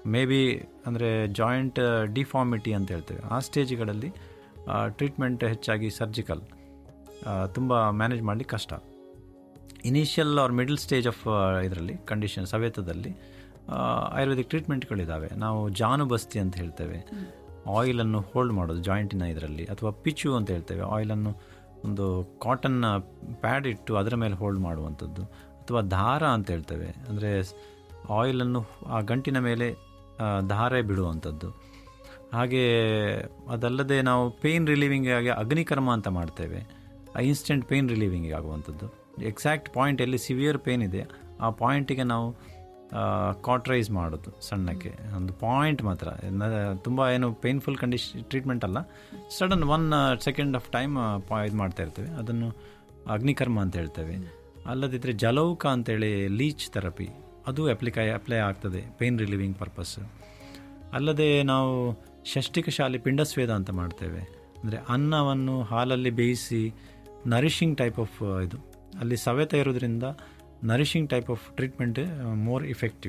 May be ಅಂದರೆ joint deformity ಅಂತ ಹೇಳ್ತೇವೆ ಆ ಸ್ಟೇಜ್ಗಳಲ್ಲಿ ಟ್ರೀಟ್ಮೆಂಟ್ ಹೆಚ್ಚಾಗಿ ಸರ್ಜಿಕಲ್ ತುಂಬ ಮ್ಯಾನೇಜ್ ಮಾಡಲಿಕ್ಕೆ ಕಷ್ಟ initial or middle stage of ಇದರಲ್ಲಿ ಕಂಡೀಷನ್ ಸವೇತದಲ್ಲಿ ಆಯುರ್ವೇದಿಕ್ ಟ್ರೀಟ್ಮೆಂಟ್ಗಳಿದ್ದಾವೆ ನಾವು ಜಾನುಬಸ್ತಿ ಅಂತ ಹೇಳ್ತೇವೆ ಆಯಿಲನ್ನು ಹೋಲ್ಡ್ ಮಾಡೋದು ಜಾಯಿಂಟಿನ ಇದರಲ್ಲಿ ಅಥವಾ ಪಿಚು ಅಂತ ಹೇಳ್ತೇವೆ ಆಯಿಲನ್ನು ಒಂದು ಕಾಟನ್ ಪ್ಯಾಡ್ ಇಟ್ಟು ಅದರ ಮೇಲೆ ಹೋಲ್ಡ್ ಮಾಡುವಂಥದ್ದು ಅಥವಾ ದಾರ ಅಂತ ಹೇಳ್ತೇವೆ ಅಂದರೆ ಆಯಿಲನ್ನು ಆ ಗಂಟಿನ ಮೇಲೆ ಆ, ಧಾರೆ ಬಿಡುವಂಥದ್ದು ಹಾಗೆ ಅದಲ್ಲದೆ ನಾವು ಪೇಯ್ನ್ ರಿಲೀವಿಂಗ್ ಆಗಿ ಅಗ್ನಿಕರ್ಮ ಅಂತ ಮಾಡ್ತೇವೆ ಇನ್ಸ್ಟೆಂಟ್ ಪೇಯ್ನ್ ರಿಲೀವಿಂಗ್ ಆಗುವಂಥದ್ದು ಎಕ್ಸಾಕ್ಟ್ ಪಾಯಿಂಟ್ ಎಲ್ಲಿ ಸಿವಿಯರ್ ಪೇಯ್ನ್ ಇದೆ ಆ ಪಾಯಿಂಟಿಗೆ ನಾವು ಕಾಟ್ರೈಸ್ ಮಾಡೋದು ಸಣ್ಣಕ್ಕೆ ಒಂದು ಪಾಯಿಂಟ್ ಮಾತ್ರ ತುಂಬ ಏನು ಪೇನ್ಫುಲ್ ಕಂಡೀಷನ್ ಟ್ರೀಟ್ಮೆಂಟ್ ಅಲ್ಲ sudden one second of time ಇದು ಮಾಡ್ತಾ ಇರ್ತೇವೆ ಅದನ್ನು ಅಗ್ನಿಕರ್ಮ ಅಂತ ಹೇಳ್ತೇವೆ ಅಲ್ಲದಿದ್ದರೆ ಜಲೌಕ ಅಂತೇಳಿ ಲೀಚ್ ಥೆರಪಿ ಅದು ಅಪ್ಲಿಕೈ ಅಪ್ಲೈ ಆಗ್ತದೆ ಪೇನ್ ರಿಲೀವಿಂಗ್ ಪರ್ಪಸ್ ಅಲ್ಲದೆ ನಾವು ಷಷ್ಟಿಕ ಶಾಲೆ ಪಿಂಡಸ್ವೇದ ಅಂತ ಮಾಡ್ತೇವೆ ಅಂದರೆ ಅನ್ನವನ್ನು ಹಾಲಲ್ಲಿ ಬೇಯಿಸಿ ನರಿಷಿಂಗ್ ಟೈಪ್ ಆಫ್ ಇದು ಅಲ್ಲಿ ಸವೆತ ಇರೋದ್ರಿಂದ nourishing type of treatment more effective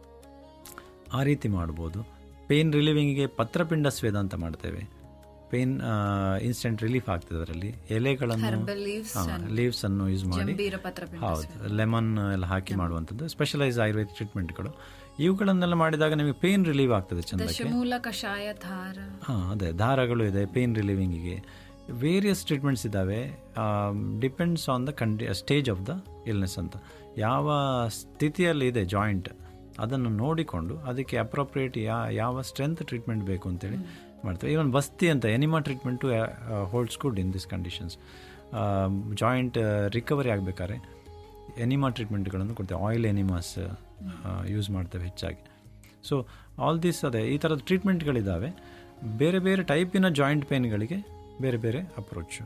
ಆ ರೀತಿ ಮಾಡ್ಬೋದು ಪೇನ್ ರಿಲೀವಿಂಗಿಗೆ ಪತ್ರಪಿಂಡ ಸ್ವೇದ ಅಂತ ಮಾಡ್ತೇವೆ ಪೇನ್ ಇನ್ಸ್ಟೆಂಟ್ ರಿಲೀಫ್ ಆಗ್ತದೆ ಅದರಲ್ಲಿ ಎಲೆಗಳನ್ನು Herbal leaves and ಲೀವ್ಸ್ ಅನ್ನು ಯೂಸ್ ಮಾಡಿ ಜಂಬೀರ ಪತ್ರಪಿಂಡ ಹೌದು ಲೆಮನ್ ಎಲ್ಲ ಹಾಕಿ ಮಾಡುವಂಥದ್ದು ಸ್ಪೆಷಲೈಸ್ ಆಯುರ್ವೇದ ಟ್ರೀಟ್ಮೆಂಟ್ಗಳು ಇವುಗಳನ್ನೆಲ್ಲ ಮಾಡಿದಾಗ ನಿಮಗೆ ಪೇನ್ ರಿಲೀವ್ ಆಗ್ತದೆ ಚಂದಕ್ಕೆ ದಶಮೂಲ ಕಷಾಯ ಧಾರ ಹಾಂ ಅದೇ ದಾರಗಳು ಇದೆ ಪೇನ್ ರಿಲೀವಿಂಗಿಗೆ ವೇರಿಯಸ್ ಟ್ರೀಟ್ಮೆಂಟ್ಸ್ ಇದ್ದಾವೆ ಡಿಪೆಂಡ್ಸ್ ಆನ್ ದ ಕಂಡಿ ಸ್ಟೇಜ್ ಆಫ್ ದ ಇಲ್ನೆಸ್ ಅಂತ ಯಾವ ಸ್ಥಿತಿಯಲ್ಲಿ ಇದೆ ಜಾಯಿಂಟ್ ಅದನ್ನು ನೋಡಿಕೊಂಡು ಅದಕ್ಕೆ ಅಪ್ರೋಪ್ರಿಯೇಟ್ ಯಾ ಯಾವ ಸ್ಟ್ರೆಂತ್ ಟ್ರೀಟ್ಮೆಂಟ್ ಬೇಕು ಅಂತೇಳಿ ಮಾಡ್ತೇವೆ ಈವನ್ ಬಸ್ತಿ ಅಂತ enema treatment holds good in this conditions joint recovery ಆಗಬೇಕಾದ್ರೆ ಎನಿಮಾ ಟ್ರೀಟ್ಮೆಂಟ್ಗಳನ್ನು ಕೊಡ್ತೇವೆ ಆಯಿಲ್ ಎನಿಮಾಸ್ ಯೂಸ್ ಮಾಡ್ತೇವೆ ಹೆಚ್ಚಾಗಿ ಸೊ ಆಲ್ ದಿಸ್ ಅದೇ ಈ ಥರದ ಟ್ರೀಟ್ಮೆಂಟ್ಗಳಿದ್ದಾವೆ ಬೇರೆ ಬೇರೆ ಟೈಪಿನ ಜಾಯಿಂಟ್ ಪೇನ್ಗಳಿಗೆ ಬೇರೆ ಬೇರೆ ಅಪ್ರೋಚ್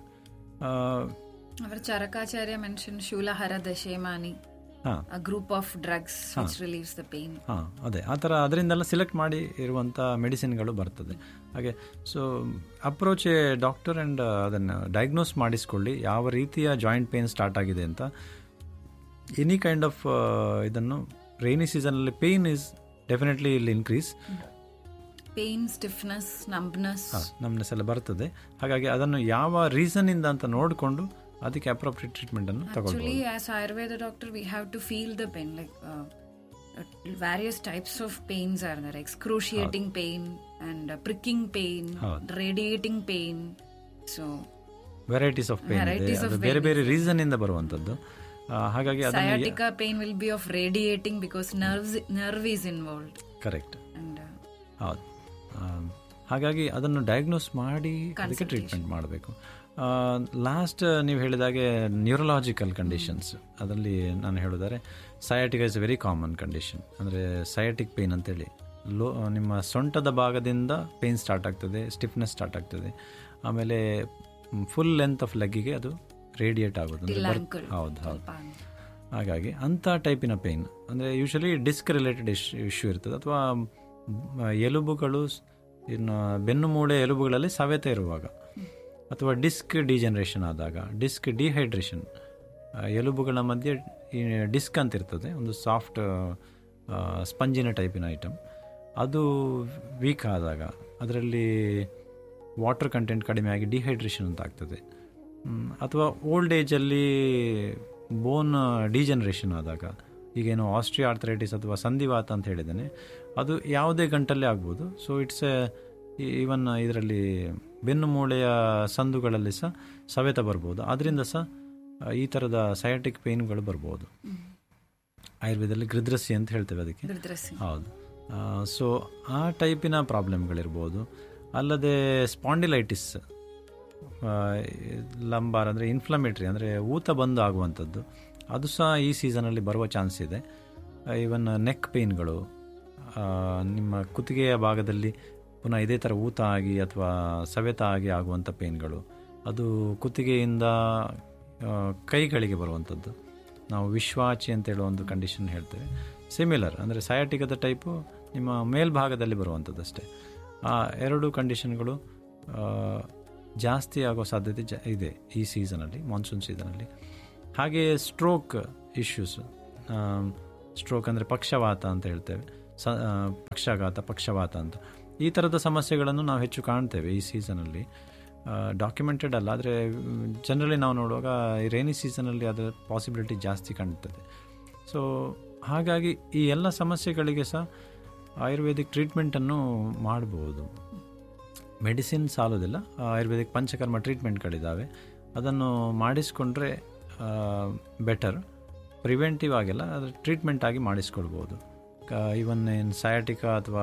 ಅವರ ಚರಕಾಚಾರ್ಯ ಮೆನ್ಷನ್ ಶೂಲಹರ ದಶೇಮಾನಿ ಹಾಂ a group of drugs which relieves the pain ಹಾಂ ಅದೇ ಆ ಥರ ಅದರಿಂದೆಲ್ಲ ಸೆಲೆಕ್ಟ್ ಮಾಡಿ ಇರುವಂಥ ಮೆಡಿಸಿನ್ಗಳು ಬರ್ತದೆ ಹಾಗೆ so approach A doctor and ಅದನ್ನು ಡಯಾಗ್ನೋಸ್ ಮಾಡಿಸ್ಕೊಳ್ಳಿ ಯಾವ ರೀತಿಯ ಜಾಯಿಂಟ್ ಪೇನ್ ಸ್ಟಾರ್ಟ್ ಆಗಿದೆ ಅಂತ ಎನಿ ಕೈಂಡ್ ಆಫ್ ಇದನ್ನು ರೈನಿ ಸೀಸನಲ್ಲಿ ಪೇನ್ ಇಸ್ ಡೆಫಿನೆಟ್ಲಿ ಇಲ್ಲಿ increase pain stiffness numbness numbness ಎಲ್ಲ ಬರ್ತದೆ ಹಾಗಾಗಿ ಅದನ್ನು ಯಾವ ರೀಸನ್ನಿಂದ ಅಂತ ನೋಡಿಕೊಂಡು ಅದಕ್ಕೆ ಅಪ್ರೋಪ್ರಿಯೇಟ್ ಟ್ರೀಟ್ಮೆಂಟನ್ನು ತಗೊಳ್ಬೋದು actually as ayurveda doctor we have to feel the pain like uh, uh, various types of pains are there excruciating pain and uh, pricking pain radiating pain so varieties of pain ಇದೆ Varieties of ಅದು ಬೇರೆ ಬೇರೆ ರೀಸನ್ನಿಂದ ಬರುವಂಥದ್ದು ಆ, ಹಾಗಾಗಿ ಅದನ್ನು sciatica pain will be of radiating because nerves nerve is involved correct and uh, ಹೌದು um, ಹಾಗಾಗಿ ಅದನ್ನು ಡಯಾಗ್ನೋಸ್ ಮಾಡಿ ಅದಕ್ಕೆ ಟ್ರೀಟ್ಮೆಂಟ್ ಮಾಡಬೇಕು ಲಾಸ್ಟ್ ನೀವು ಹೇಳಿದಾಗೆ ನ್ಯೂರಲಾಜಿಕಲ್ ಕಂಡೀಷನ್ಸ್ ಅದರಲ್ಲಿ ನಾನು ಹೇಳಿದರೆ sciatic is very common condition ಅಂದರೆ ಸಯಾಟಿಕ್ ಪೇನ್ ಅಂತೇಳಿ ಲೋ ನಿಮ್ಮ ಸೊಂಟದ ಭಾಗದಿಂದ ಪೇನ್ ಸ್ಟಾರ್ಟ್ ಆಗ್ತದೆ ಸ್ಟಿಫ್ನೆಸ್ ಸ್ಟಾರ್ಟ್ ಆಗ್ತದೆ ಆಮೇಲೆ ಫುಲ್ ಲೆಂತ್ ಆಫ್ ಲೆಗ್ಗಿಗೆ ಅದು ರೇಡಿಯೇಟ್ ಆಗೋದು ಅಂದ್ರೆ ಬರ್- ankle. ಹೌದು ಹೌದು pan. ಹಾಗಾಗಿ ಅಂಥ ಟೈಪಿನ ಪೇಯ್ನ್ ಅಂದರೆ ಯೂಶಲಿ ಡಿಸ್ಕ್ ರಿಲೇಟೆಡ್ ಇಶ್ಯೂ ಇರ್ತದೆ ಅಥವಾ ಮ್, ಎಲುಬುಗಳು ಸ್- ಇನ್ನು ಬೆನ್ನು ಮೂಳೆ ಎಲುಬುಗಳಲ್ಲಿ ಸವೆತ ಇರುವಾಗ ಅಥವಾ ಡಿಸ್ಕ್ ಡಿಜನರೇಷನ್ ಆದಾಗ ಡಿಸ್ಕ್ ಡಿಹೈಡ್ರೇಷನ್ ಎಲುಬುಗಳ ಮಧ್ಯೆ ಈ ಡಿಸ್ಕ್ ಅಂತ ಇರ್ತದೆ ಒಂದು ಸಾಫ್ಟ್ ಸ್ಪಂಜಿನ ಟೈಪಿನ ಐಟಮ್ ಅದು ವೀಕ್ ಆದಾಗ ಅದರಲ್ಲಿ ವಾಟರ್ ಕಂಟೆಂಟ್ ಕಡಿಮೆ ಆಗಿ ಡಿಹೈಡ್ರೇಷನ್ ಅಂತ ಆಗ್ತದೆ ಮ್, ಅಥವಾ ಓಲ್ಡ್ ಏಜಲ್ಲಿ ಬೋನ್ ಡಿಜನರೇಷನ್ ಆದಾಗ ಈಗೇನು ಆಸ್ಟ್ರಿಯಾ ಆರ್ಥರೈಟಿಸ್ ಅಥವಾ ಸಂಧಿವಾತ ಅಂತ ಹೇಳಿದ್ದೇನೆ ಅದು ಯಾವುದೇ ಗಂಟಲ್ಲೇ ಆಗ್ಬೋದು ಸೊ ಇಟ್ಸ್ ಈವನ್ ಇದರಲ್ಲಿ ಬೆನ್ನು ಮೂಳೆಯ ಸಂದುಗಳಲ್ಲಿ ಸಹ ಸವೆತ ಬರ್ಬೋದು ಅದರಿಂದ ಸಹ ಆ, ಈ ಥರದ ಸಯಾಟಿಕ್ ಪೇನ್ಗಳು ಬರ್ಬೋದು ಆಯುರ್ವೇದದಲ್ಲಿ ಗೃದ್ರಸಿ ಅಂತ ಹೇಳ್ತೇವೆ ಅದಕ್ಕೆ Gridrasi. ಹೌದು ಸೊ ಆ ಟೈಪಿನ ಪ್ರಾಬ್ಲಮ್ಗಳಿರ್ಬೋದು ಅಲ್ಲದೆ ಸ್ಪಾಂಡಿಲೈಟಿಸ್ ಲಂಬಾರ್ ಅಂದರೆ ಇನ್ಫ್ಲಮೇಟ್ರಿ ಅಂದರೆ ಊತ ಬಂದು ಆಗುವಂಥದ್ದು ಅದು ಸಹ ಈ ಸೀಸನಲ್ಲಿ ಬರುವ ಚಾನ್ಸ್ ಇದೆ ಈವನ್ ನೆಕ್ ಪೇನ್ಗಳು ನಿಮ್ಮ ಕುತ್ತಿಗೆಯ ಭಾಗದಲ್ಲಿ ಪುನಃ ಇದೇ ಥರ ಊತ ಆಗಿ ಅಥವಾ ಸವೆತ ಆಗಿ ಆಗುವಂಥ ಪೇನ್ಗಳು ಅದು ಕುತ್ತಿಗೆಯಿಂದ ಆ, ಕೈಗಳಿಗೆ ಬರುವಂಥದ್ದು ನಾವು ವಿಶ್ವಾಚಿ ಅಂತ ಹೇಳೋ ಒಂದು ಕಂಡೀಷನ್ ಹೇಳ್ತೇವೆ ಸಿಮಿಲರ್ ಅಂದರೆ ಸಯಾಟಿಕದ ಟೈಪು ನಿಮ್ಮ ಮೇಲ್ಭಾಗದಲ್ಲಿ ಬರುವಂಥದ್ದು ಅಷ್ಟೇ ಆ ಎರಡು ಕಂಡೀಷನ್ಗಳು ಆ, ಜಾಸ್ತಿ ಆಗೋ ಸಾಧ್ಯತೆ ಜ ಇದೆ ಈ ಸೀಸನಲ್ಲಿ ಮಾನ್ಸೂನ್ ಸೀಸನಲ್ಲಿ ಹಾಗೆಯೇ ಸ್ಟ್ರೋಕ್ ಇಶ್ಯೂಸ್ ಸ್ಟ್ರೋಕ್ ಅಂದರೆ ಪಕ್ಷವಾತ ಅಂತ ಹೇಳ್ತೇವೆ ಸ ಆ, ಪಕ್ಷಾಘಾತ ಪಕ್ಷವಾತ ಅಂತ ಈ ಥರದ ಸಮಸ್ಯೆಗಳನ್ನು ನಾವು ಹೆಚ್ಚು ಕಾಣ್ತೇವೆ ಈ ಸೀಸನಲ್ಲಿ ಡಾಕ್ಯುಮೆಂಟೆಡ್ ಅಲ್ಲ ಆದರೆ ಜನರಲಿ ನಾವು ನೋಡುವಾಗ ಈ ರೈನಿ ಸೀಸನಲ್ಲಿ ಅದರ ಪಾಸಿಬಿಲಿಟಿ ಜಾಸ್ತಿ ಕಾಣ್ತದೆ ಸೊ ಹಾಗಾಗಿ ಈ ಎಲ್ಲ ಸಮಸ್ಯೆಗಳಿಗೆ ಸಹ ಆಯುರ್ವೇದಿಕ್ ಟ್ರೀಟ್ಮೆಂಟನ್ನು ಮಾಡ್ಬೋದು ಮೆಡಿಸಿನ್ ಸಾಲೋದಿಲ್ಲ ಆಯುರ್ವೇದಿಕ್ ಪಂಚಕರ್ಮ ಟ್ರೀಟ್ಮೆಂಟ್ಗಳಿದ್ದಾವೆ ಅದನ್ನು ಮಾಡಿಸ್ಕೊಂಡ್ರೆ ಬೆಟರ್ ಪ್ರಿವೆಂಟಿವ್ ಆಗಿಲ್ಲ ಅದು ಟ್ರೀಟ್ಮೆಂಟ್ ಆಗಿ ಮಾಡಿಸ್ಕೊಳ್ಬೋದು ಇವನ್ ಏನು ಸಯಾಟಿಕಾ ಅಥವಾ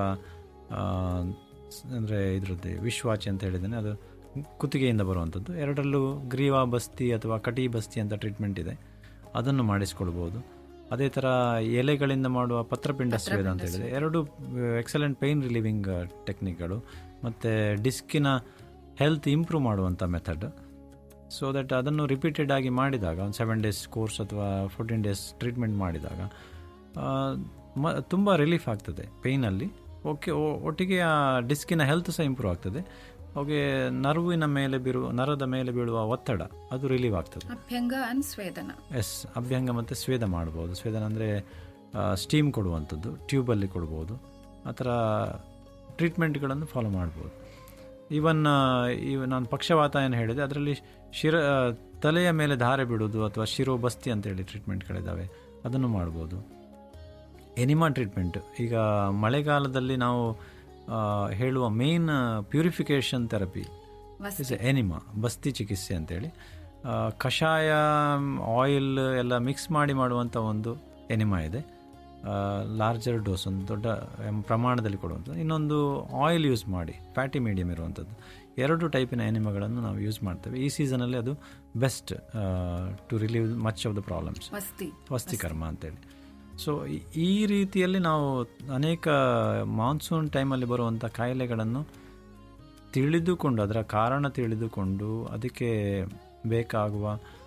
ಅಂದರೆ ಇದರದ್ದು ವಿಶ್ವಾಚಿ ಅಂತ ಹೇಳಿದ್ದೇನೆ ಅದು ಕುತ್ತಿಗೆಯಿಂದ ಬರುವಂಥದ್ದು ಎರಡರಲ್ಲೂ ಗ್ರೀವಾ ಬಸ್ತಿ ಅಥವಾ ಕಟಿ ಬಸ್ತಿ ಅಂತ ಟ್ರೀಟ್ಮೆಂಟ್ ಇದೆ ಅದನ್ನು ಮಾಡಿಸ್ಕೊಳ್ಬೋದು ಅದೇ ಥರ ಎಲೆಗಳಿಂದ ಮಾಡುವ ಪತ್ರಪಿಂಡ ಸ್ವೇದ ಅಂತ ಹೇಳಿದೆ ಎರಡು ಎಕ್ಸಲೆಂಟ್ ಪೇಯ್ನ್ ರಿಲೀವಿಂಗ್ ಟೆಕ್ನಿಕ್ಗಳು ಮತ್ತು ಡಿಸ್ಕಿನ ಹೆಲ್ತ್ ಇಂಪ್ರೂವ್ ಮಾಡುವಂಥ ಮೆಥಡ್ ಸೊ ದಟ್ ಅದನ್ನು ರಿಪೀಟೆಡ್ ಆಗಿ ಮಾಡಿದಾಗ ಒಂದು ಸೆವೆನ್ ಡೇಸ್ ಕೋರ್ಸ್ ಅಥವಾ ಫೋರ್ಟೀನ್ ಡೇಸ್ ಟ್ರೀಟ್ಮೆಂಟ್ ಮಾಡಿದಾಗ ಆ, ಮ ತುಂಬ ರಿಲೀಫ್ ಆಗ್ತದೆ ಪೇಯ್ನಲ್ಲಿ ಓಕೆ ಒಟ್ಟಿಗೆ ಆ ಡಿಸ್ಕಿನ ಹೆಲ್ತ್ ಸಹ ಇಂಪ್ರೂವ್ ಆಗ್ತದೆ ಹಾಗೆ ನರ್ವಿನ ಮೇಲೆ ಬೀರುವ ನರದ ಮೇಲೆ ಬೀಳುವ ಒತ್ತಡ ಅದು ರಿಲೀವ್ ಆಗ್ತದೆ ಅಭ್ಯಂಗ ಅಂಡ್ ಸ್ವೇದನ ಎಸ್ ಅಭ್ಯಂಗ ಮತ್ತು ಸ್ವೇದ ಮಾಡ್ಬೋದು ಸ್ವೇದನ ಅಂದರೆ ಸ್ಟೀಮ್ ಕೊಡುವಂಥದ್ದು ಟ್ಯೂಬಲ್ಲಿ ಕೊಡ್ಬೋದು ಆ ಥರ ಟ್ರೀಟ್ಮೆಂಟ್ಗಳನ್ನು ಫಾಲೋ ಮಾಡ್ಬೋದು ಈವನ್ ಇವ ನಾನು ಪಕ್ಷವಾತ ಏನು ಹೇಳಿದೆ ಅದರಲ್ಲಿ ಶಿರ ಆ, ತಲೆಯ ಮೇಲೆ ಧಾರೆ ಬಿಡೋದು ಅಥವಾ ಶಿರೋಬಸ್ತಿ ಅಂತೇಳಿ ಟ್ರೀಟ್ಮೆಂಟ್ಗಳಿದ್ದಾವೆ ಅದನ್ನು ಮಾಡ್ಬೋದು ಎನಿಮಾ ಟ್ರೀಟ್ಮೆಂಟ್ ಈಗ ಮಳೆಗಾಲದಲ್ಲಿ ನಾವು ಆ, ಹೇಳುವ ಮೇನ್ ಪ್ಯೂರಿಫಿಕೇಷನ್ ಥೆರಪಿ ವಸ್ತು ಇಸ್ ಎನಿಮಾ ಬಸ್ತಿ ಚಿಕಿತ್ಸೆ ಅಂತೇಳಿ ಆ, ಕಷಾಯ ಆಯಿಲ್ ಎಲ್ಲ ಮಿಕ್ಸ್ ಮಾಡಿ ಮಾಡುವಂಥ ಒಂದು ಎನಿಮಾ ಇದೆ ಲಾರ್ಜರ್ ಡೋಸ್ ಒಂದು ದೊಡ್ಡ ಎಂ- ಪ್ರಮಾಣದಲ್ಲಿ ಕೊಡುವಂಥದ್ದು ಇನ್ನೊಂದು ಆಯಿಲ್ ಯೂಸ್ ಮಾಡಿ ಫ್ಯಾಟಿ ಮೀಡಿಯಮ್ ಇರುವಂಥದ್ದು ಎರಡು ಟೈಪಿನ ಎನಿಮಾಗಳನ್ನು ನಾವು ಯೂಸ್ ಮಾಡ್ತೇವೆ ಈ ಸೀಸನಲ್ಲಿ ಅದು best to relieve much of the problems ವಸ್ತಿ ವಸ್ತಿಕರ್ಮ ಅಂತೇಳಿ ಸೊ ಈ ರೀತಿಯಲ್ಲಿ ನಾವು ಅನೇಕ ಮಾನ್ಸೂನ್ ಟೈಮಲ್ಲಿ ಬರುವಂಥ ಕಾಯಿಲೆಗಳನ್ನು ತಿಳಿದುಕೊಂಡು ಅದರ ಕಾರಣ ತಿಳಿದುಕೊಂಡು ಅದಕ್ಕೆ ಬೇಕಾಗುವ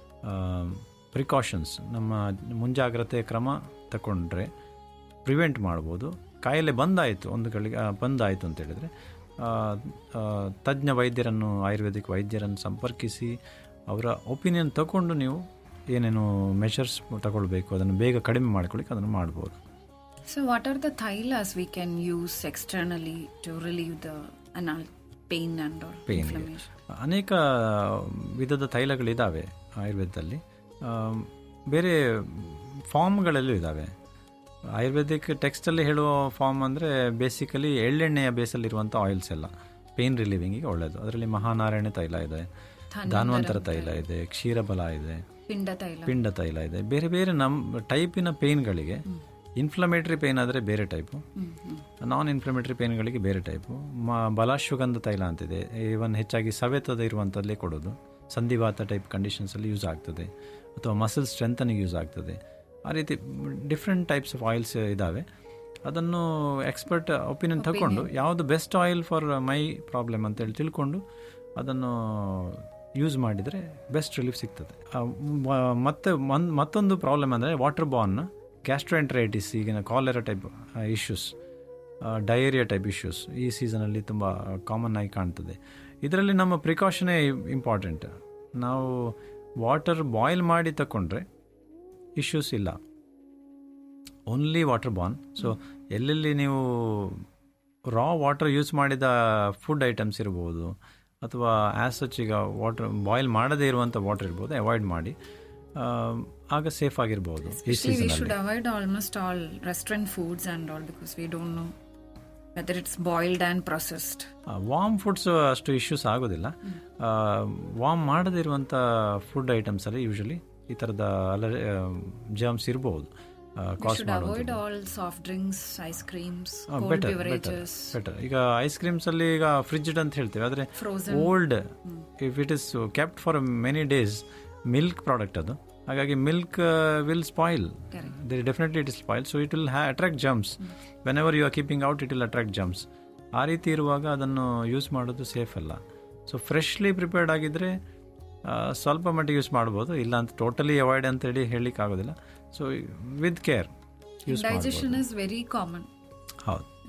ಪ್ರಿಕಾಷನ್ಸ್ ನಮ್ಮ ಮುಂಜಾಗ್ರತೆ ಕ್ರಮ ತಗೊಂಡ್ರೆ ಪ್ರಿವೆಂಟ್ ಮಾಡ್ಬೋದು ಕಾಯಿಲೆ ಬಂದಾಯಿತು ಒಂದು ಗಳಿಗೆ ಆ, ಬಂದಾಯಿತು ಅಂತ ಹೇಳಿದರೆ ಆ, ಆ, ತಜ್ಞ ವೈದ್ಯರನ್ನು ಆಯುರ್ವೇದಿಕ್ ವೈದ್ಯರನ್ನು ಸಂಪರ್ಕಿಸಿ ಅವರ ಒಪಿನಿಯನ್ ತಗೊಂಡು ನೀವು ಏನೇನು ಮೆಷರ್ಸ್ ತಗೊಳ್ಬೇಕು ಅದನ್ನು ಬೇಗ ಕಡಿಮೆ ಮಾಡ್ಕೊಳ್ಳಿಕ್ಕೆ ಅದನ್ನು ಮಾಡ್ಬೋದು So, what are the thailas we can use externally to relieve the anal pain and or Pain. inflammation? ಅನೇಕ ವಿಧದ ತೈಲಗಳಿದ್ದಾವೆ ಆಯುರ್ವೇದದಲ್ಲಿ ಆಮ್, ಬೇರೆ ಫಾರ್ಮ್ಗಳಲ್ಲೂ ಇದ್ದಾವೆ ಆಯುರ್ವೇದಿಕ್ ಟೆಕ್ಸ್ಟಲ್ಲಿ ಹೇಳುವ ಫಾರ್ಮ್ ಅಂದರೆ ಬೇಸಿಕಲಿ ಎಳ್ಳೆಣ್ಣೆಯ ಬೇಸಲ್ಲಿರುವಂಥ ಆಯಿಲ್ಸ್ ಎಲ್ಲ ಪೇನ್ ರಿಲೀವಿಂಗಿಗೆ ಒಳ್ಳೆಯದು ಅದರಲ್ಲಿ ಮಹಾನಾರಾಯಣ ತೈಲ ಇದೆ ಧಾನ್ವಂತರ ತೈಲ ಇದೆ ಕ್ಷೀರಬಲ ಇದೆ Pinda thaila. ಪಿಂಡ ತೈಲ ಇದೆ ಬೇರೆ ಬೇರೆ ನಮ್ಮ ಟೈಪಿನ ಪೇನ್ಗಳಿಗೆ ಇನ್ಫ್ಲಮೇಟರಿ ಪೇನ್ ಆದರೆ ಬೇರೆ type Mm, mm. Non inflammatory ಪೇನ್ಗಳಿಗೆ ಬೇರೆ ಟೈಪು ಮ ಬಲಾಶ್ವಗಂಧ ತೈಲ ಅಂತಿದೆ ಇವನ್ ಹೆಚ್ಚಾಗಿ ಸವೆತದ ಇರುವಂಥಲ್ಲೇ ಕೊಡೋದು ಸಂಧಿವಾತ ಟೈಪ್ ಕಂಡೀಷನ್ಸಲ್ಲಿ ಯೂಸ್ ಆಗ್ತದೆ ಅಥವಾ ಮಸಲ್ ಸ್ಟ್ರೆಂತನಿಗೆ ಯೂಸ್ ಆಗ್ತದೆ ಆ ರೀತಿ ಡಿಫ್ರೆಂಟ್ ಟೈಪ್ಸ್ ಆಫ್ ಆಯಿಲ್ಸ್ ಇದ್ದಾವೆ ಅದನ್ನು ಎಕ್ಸ್ಪರ್ಟ್ ಒಪಿನಿಯನ್ ತಗೊಂಡು ಯಾವುದು best oil for my problem ಅಂತೇಳಿ ತಿಳ್ಕೊಂಡು ಅದನ್ನು ಯೂಸ್ ಮಾಡಿದರೆ ಬೆಸ್ಟ್ ರಿಲೀಫ್ ಸಿಗ್ತದೆ ಆ, ಮ- ಮತ್ತೆ ಮನ್- ಮತ್ತೊಂದು ಪ್ರಾಬ್ಲಮ್ ಅಂದರೆ ವಾಟರ್ ಬಾರ್ನ್ ಗ್ಯಾಸ್ಟ್ರೋಎಂಟ್ರೈಟಿಸ್ ಈಗಿನ cholera type issues diarrhoea type issues ಈ ಸೀಸನಲ್ಲಿ ತುಂಬ ಕಾಮನ್ ಆಗಿ ಕಾಣ್ತದೆ ಇದರಲ್ಲಿ ನಮ್ಮ ಪ್ರಿಕಾಷನೇ ಇಂಪಾರ್ಟೆಂಟ್ ನಾವು ವಾಟರ್ ಬಾಯ್ಲ್ ಮಾಡಿ ತಗೊಂಡ್ರೆ ಇಶ್ಯೂಸ್ ಇಲ್ಲ ಓನ್ಲಿ ವಾಟರ್ ಬಾರ್ನ್ ಸೊ ಎಲ್ಲೆಲ್ಲಿ ನೀವು ರಾ ವಾಟರ್ ಯೂಸ್ ಮಾಡಿದ ಫುಡ್ ಐಟಮ್ಸ್ ಇರ್ಬೋದು ಅಥವಾ ಆ್ಯಸ್ ಸಚ್ ಈಗ ವಾಟರ್ ಬಾಯ್ಲ್ ಮಾಡದೇ ಇರುವಂಥ ವಾಟರ್ ಇರ್ಬೋದು ಅವಾಯ್ಡ್ ಮಾಡಿ ಆ, ಆಗ ಸೇಫ್ ಆಗಿರ್ಬೋದು ಈ Actually, we ಸೀಸನಲ್ಲಿ should avoid almost all restaurant foods and all because we don't know whether it's boiled and processed. Warm foods ಅಷ್ಟು ಇಶ್ಯೂಸ್ ಆಗೋದಿಲ್ಲ ವಾಮ್ ಮಾಡದೇ ಇರುವಂಥ ಫುಡ್ ಐಟಮ್ಸಲ್ಲಿ ಯೂಶಲಿ ಈ ಥರದ ಅಲರ್ ಜರ್ಮ್ಸ್ ಇರ್ಬೋದು We cost should avoid all soft drinks, ice creams, cold better beverages, better ಈಗ ಐಸ್ ಕ್ರೀಮ್ಸಲ್ಲಿ ಈಗ ಫ್ರಿಜ್ಡ್ ಅಂತ ಹೇಳ್ತೇವೆ ಆದರೆ frozen. Old if it is kept for many days milk product ಅದು ಹಾಗಾಗಿ milk will spoil Correct. Definitely it is spoil so it will attract germs whenever you are keeping out it will attract germs ಆ ರೀತಿ ಇರುವಾಗ ಅದನ್ನು use ಮಾಡೋದು safe ಅಲ್ಲ so freshly prepared ಆಗಿದ್ದರೆ ಸ್ವಲ್ಪ ಮಟ್ಟಿಗೆ ಯೂಸ್ ಮಾಡ್ಬೋದು ಇಲ್ಲ ಅಂತ ಟೋಟಲಿ ಅವಾಯ್ಡ್ ಅಂತೇಳಿ ಹೇಳಲಿಕ್ಕೆ ಆಗೋದಿಲ್ಲ so with care use Indigestion is very common. ಹೌದು